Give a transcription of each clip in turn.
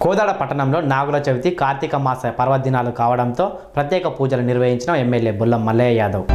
కోదాడ పట్టణంలో నాగుల చవితి కార్తీక మాస పర్వదినాలు కావడంతో ప్రత్యేక పూజలు నిర్వహించిన ఎమ్మెల్యే బుల్లం మల్లయ్య యాదవ్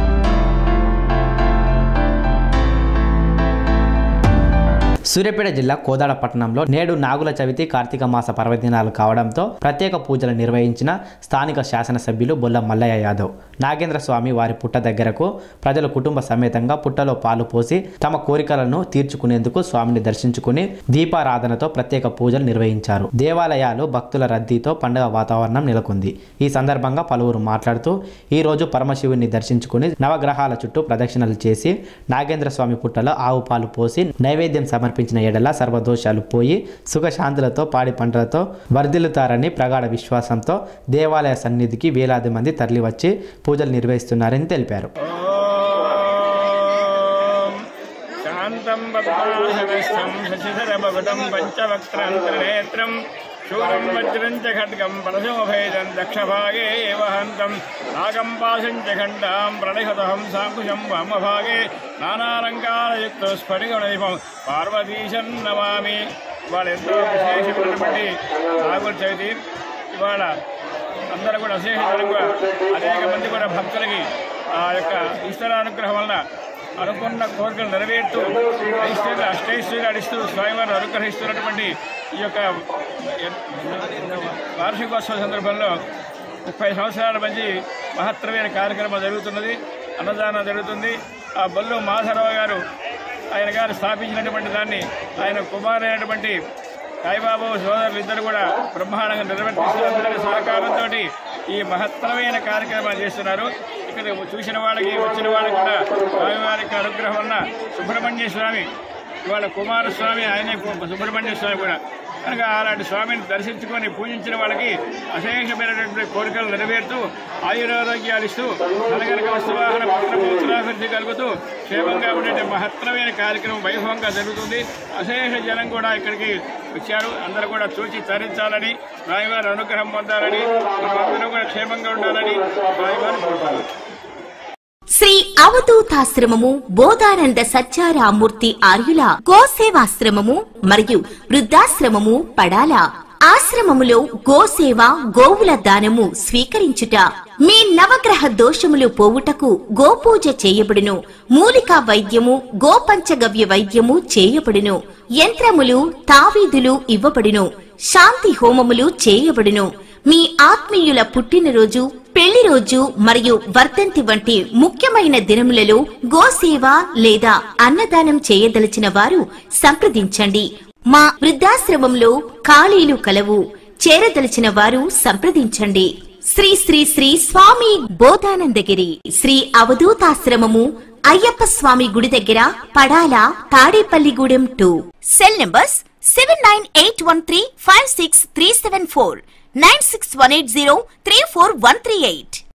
సూర్యాపేట జిల్లా కోదాడ పట్టణంలో నేడు నాగుల చవితి కార్తీక మాస పర్వదినాలు కావడంతో ప్రత్యేక పూజలు నిర్వహించిన స్థానిక శాసనసభ్యులు బొల్ల మల్లయ్య యాదవ్ నాగేంద్ర స్వామి వారి పుట్ట దగ్గరకు ప్రజలు కుటుంబ సమేతంగా పుట్టలో పాలు పోసి తమ కోరికలను తీర్చుకునేందుకు స్వామిని దర్శించుకుని దీపారాధనతో ప్రత్యేక పూజలు నిర్వహించారు దేవాలయాలు భక్తుల రద్దీతో పండుగ వాతావరణం నెలకొంది ఈ సందర్భంగా పలువురు మాట్లాడుతూ ఈ రోజు పరమశివుని దర్శించుకుని నవగ్రహాల చుట్టూ ప్రదక్షిణలు చేసి నాగేంద్ర స్వామి పుట్టలో ఆవు పాలు పోసి నైవేద్యం సమర్పించిన ఎడల సర్వదోషాలు పోయి సుఖశాంతులతో పాడి పంటలతో వర్ధిల్లుతారని ప్రగాఢ విశ్వాసంతో దేవాలయ సన్నిధికి వేలాది మంది తరలివచ్చి పూజలు నిర్వహిస్తున్నారని తెలిపారు ఓం శాంతం పద్మాసనస్థం శశిధరభవతం పంచవక్త్రాంతర్నేత్రం శూలం వజ్రం చ ఖడ్గం పరశుమభేదం దక్షభాగే ఏవ హంతం నాగం పాశం చ ఖండాం ప్రణయహతహం సాంకుశం వామభాగే నానాలంకారయుక్త స్ఫటికం పార్వతీశం నమామి ఇవాళ ఎంతో విశేషమైనటువంటి నాగుల చవితి ఇవాళ అందరూ కూడా అశేషంగా అనేక మంది కూడా భక్తులకి ఆ యొక్క ఈశ్వర అనుగ్రహం వలన అనుకున్న కోరికలు నెరవేరుతూ ఐశ్వర్య అష్టైశ్వర్యాలు అడిస్తూ స్వామివారిని అనుగ్రహిస్తున్నటువంటి ఈ యొక్క వార్షికోత్సవ సందర్భంలో ముప్పై సంవత్సరాల మంచి మహత్తరమైన కార్యక్రమం జరుగుతున్నది అన్నదానం జరుగుతుంది ఆ బొల్లు మాధవరావు గారు ఆయన గారు స్థాపించినటువంటి దాన్ని ఆయన కుమారైనటువంటి సాయిబాబు సోదరులు ఇద్దరు కూడా బ్రహ్మాండంగా నిర్వర్తిస్తూ అందరి సహకారంతో ఈ మహత్తరమైన కార్యక్రమాలు చేస్తున్నారు ఇక్కడ చూసిన వాళ్ళకి వచ్చిన వాళ్ళకి కూడా స్వామివారి యొక్క అనుగ్రహం వలన సుబ్రహ్మణ్య స్వామి ఇవాళ కుమారస్వామి ఆయనే సుబ్రహ్మణ్య స్వామి కూడా కనుక అలాంటి స్వామిని దర్శించుకొని పూజించిన వాళ్ళకి అశేషమైనటువంటి కోరికలు నెరవేరుతూ ఆయురారోగ్యాలు ఇస్తూ నలగనక వస్తువాహన పుత్రపౌత్రాభివృద్ధి కలుగుతూ క్షేమంగా ఉండే మహత్తరమైన కార్యక్రమం వైభవంగా జరుగుతుంది అశేష జనం కూడా ఇక్కడికి వచ్చారు అందరూ కూడా చూచి తరించాలని స్వామివారి అనుగ్రహం పొందాలని అందరూ కూడా క్షేమంగా ఉండాలని స్వామివారిని కోరుతున్నాను శ్రీ అవధూతాశ్రమము బోధానంద సత్యారామూర్తి ఆర్యుల గోసేవాశ్రమము మరియు వృద్ధాశ్రమము పడాల ఆశ్రమములో గోసేవ గోవుల దానము స్వీకరించుట మీ నవగ్రహ దోషములు పోవుటకు గోపూజ చేయబడును మూలికా వైద్యము గోపంచగవ్య వైద్యము చేయబడును యంత్రములు తావీదులు ఇవ్వబడును శాంతి హోమములు చేయబడును మీ ఆత్మీయుల పుట్టినరోజు పెళ్లి రోజు మరియు వర్ధంతి వంటి ముఖ్యమైన దినములలో గోసేవ లేదా అన్నదానం చేయదలిచిన వారు సంప్రదించండి మా వృద్ధాశ్రమంలో ఖాళీలు కలవు చేరదలిచిన వారు సంప్రదించండి శ్రీ శ్రీ శ్రీ స్వామి బోధానందగిరి శ్రీ అవధూతాశ్రమము అయ్యప్ప స్వామి గుడి దగ్గర Padala Tadepalligudem two cell numbers seven nine eight one three five six three seven four nine six one eight zero three four one three eight